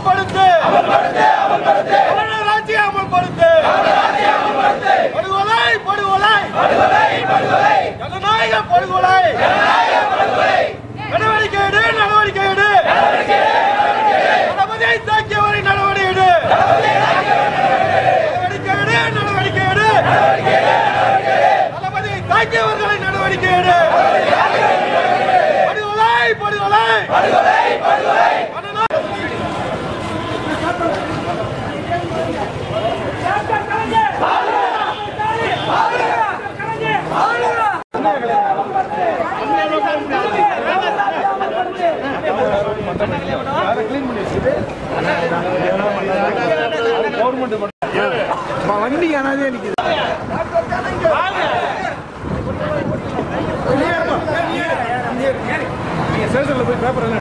அமல்படுத்து தமிழர் ஆட்சியை அமல்படுத்து படுகொலை படுகொலை ஜனநாயக படுகொலை நடவடிக்கை எடு நடவடிக்கை எடு தளபதியை தாக்கியவரை நடவடிக்கை எடு நடவடிக்கை எடு நடவடிக்கை எடு தளபதியை தாக்கியவர்களை நடவடிக்கை எடு படுகொலை படுகொலை வண்டி அனாதே நிக்குது ஸ்டேஷன்ல போய் பேப்பர்